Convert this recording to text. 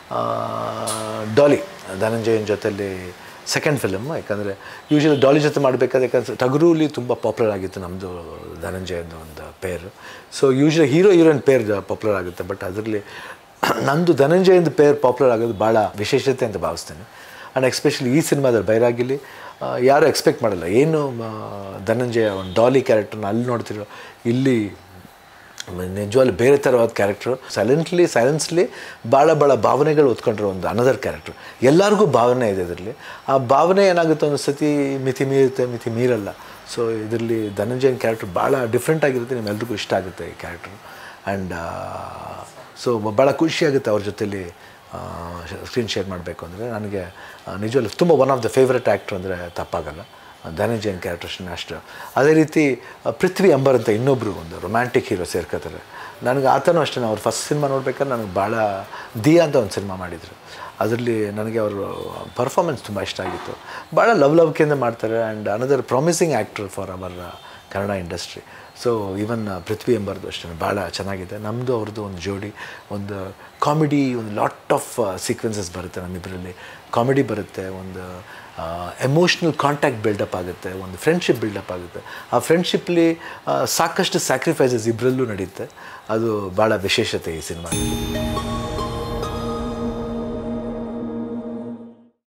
ಡಾಲಿ ಧನಂಜಯನ್ ಜೊತೆಲಿ second film ಯಾಕಂದರೆ usually Daali ಜೊತೆ ಮಾಡಬೇಕಾದ್ರೆ ಯಾಕಂದರೆ ಟಗರೂಲಿ ತುಂಬ ಪಾಪ್ಯುಲರ್ ಆಗಿತ್ತು ನಮ್ಮದು ಧನಂಜಯಂದು ಒಂದು pair so usually hero heroine pair popular ಆಗುತ್ತೆ ಬಟ್ ಅದರಲ್ಲಿ ನಂದು ಧನಂಜಯಂದು ಪೇರ್ ಪಾಪ್ಯುಲರ್ ಆಗೋದು ಭಾಳ ವಿಶೇಷತೆ ಅಂತ ಭಾವಿಸ್ತೇನೆ ಆ್ಯಂಡ್ ಎಸ್ಪೆಷಲಿ ಈ ಸಿನಿಮಾದಲ್ಲಿ ಬೈರಾಗಿಲಿ ಆ, ಯಾರೂ ಎಕ್ಸ್ಪೆಕ್ಟ್ ಮಾಡಲ್ಲ ಏನು ಆ, ಧನಂಜಯ ಒಂದು ಡಾಲಿ ಕ್ಯಾರೆಕ್ಟರ್ನ ಅಲ್ಲಿ ನೋಡ್ತಿರೋ ಇಲ್ಲಿ ನಿಜವಾಗ್ಲೂ ಬೇರೆ ಥರವಾದ ಕ್ಯಾರೆಕ್ಟ್ರು ಸೈಲೆಂಟ್ಲಿ ಸೈಲೆನ್ಸ್ಲಿ ಭಾಳ ಭಾಳ ಭಾವನೆಗಳು ಹೊತ್ಕೊಂಡಿರೋ ಒಂದು ಅನದರ್ ಕ್ಯಾರೆಕ್ಟ್ರು ಎಲ್ಲರಿಗೂ ಭಾವನೆ ಇದೆ ಇದರಲ್ಲಿ ಆ ಭಾವನೆ ಏನಾಗುತ್ತೆ ಒಂದು ಸತಿ ಮಿತಿ ಮೀರುತ್ತೆ ಮಿತಿ ಮೀರಲ್ಲ ಸೊ ಇದರಲ್ಲಿ ಧನಂಜಯನ್ ಕ್ಯಾರೆಕ್ಟರ್ ಭಾಳ ಡಿಫ್ರೆಂಟ್ ಆಗಿರುತ್ತೆ ನಿಮ್ಮೆಲ್ರಿಗೂ ಇಷ್ಟ ಆಗುತ್ತೆ ಈ ಕ್ಯಾರೆಕ್ಟ್ರು ಆ್ಯಂಡ್ ಸೊ ಭಾಳ ಖುಷಿಯಾಗುತ್ತೆ ಅವ್ರ ಜೊತೆಲಿ ಸ್ಕ್ರೀನ್ ಶೇರ್ ಮಾಡಬೇಕು ಅಂದರೆ ನನಗೆ ನಿಜವಲ್ಲೂ ತುಂಬ one of the favourite actor ಅಂದರೆ ತಪ್ಪಾಗಲ್ಲ ಧನಂಜಯನ್ ಕ್ಯಾರೆಕ್ಟರ್ಸ್ನ ಅಷ್ಟು ಅದೇ ರೀತಿ ಆ, ಪೃಥ್ವಿ ಅಂಬರ್ ಅಂತ ಇನ್ನೊಬ್ಬರು ಒಂದು ರೊಮ್ಯಾಂಟಿಕ್ ಹೀರೋ ಸೇರ್ಕೋತಾರೆ ನನಗೆ ಆತನೂ ಅಷ್ಟೇ ಅವ್ರು ಫಸ್ಟ್ ಸಿನಿಮಾ ನೋಡ್ಬೇಕಾದ್ರೆ ನನಗೆ ಭಾಳ ದಿಯಾ ಅಂತ ಒಂದು ಸಿನಿಮಾ ಮಾಡಿದರು ಅದರಲ್ಲಿ ನನಗೆ ಅವರು ಪರ್ಫಾರ್ಮೆನ್ಸ್ ತುಂಬ ಇಷ್ಟ ಆಗಿತ್ತು ಭಾಳ ಲವ್ ಲವ್ಕೆಯಿಂದ ಮಾಡ್ತಾರೆ and another promising actor for our Kannada industry so even Prithvi ಎಂಬರ್ದು ಅಷ್ಟೇ ಭಾಳ ಚೆನ್ನಾಗಿದೆ ನಮ್ಮದು ಅವ್ರದ್ದು ಒಂದು ಜೋಡಿ ಒಂದು ಕಾಮಿಡಿ ಒಂದು ಲಾಟ್ ಆಫ್ ಸೀಕ್ವೆನ್ಸಸ್ ಬರುತ್ತೆ ನಮ್ಮಿಬ್ಬರಲ್ಲಿ ಕಾಮಿಡಿ ಬರುತ್ತೆ ಒಂದು ಎಮೋಷ್ನಲ್ ಕಾಂಟ್ಯಾಕ್ಟ್ ಬಿಲ್ಡಪ್ ಆಗುತ್ತೆ ಒಂದು ಫ್ರೆಂಡ್ಶಿಪ್ ಬಿಲ್ಡಪ್ ಆಗುತ್ತೆ ಆ ಫ್ರೆಂಡ್ಶಿಪ್ಲಿ ಸಾಕಷ್ಟು ಸ್ಯಾಕ್ರಿಫೈಸಸ್ ಇಬ್ಬರಲ್ಲೂ ನಡೆಯುತ್ತೆ ಅದು ಭಾಳ ವಿಶೇಷತೆ ಈ ಸಿನಿಮಾ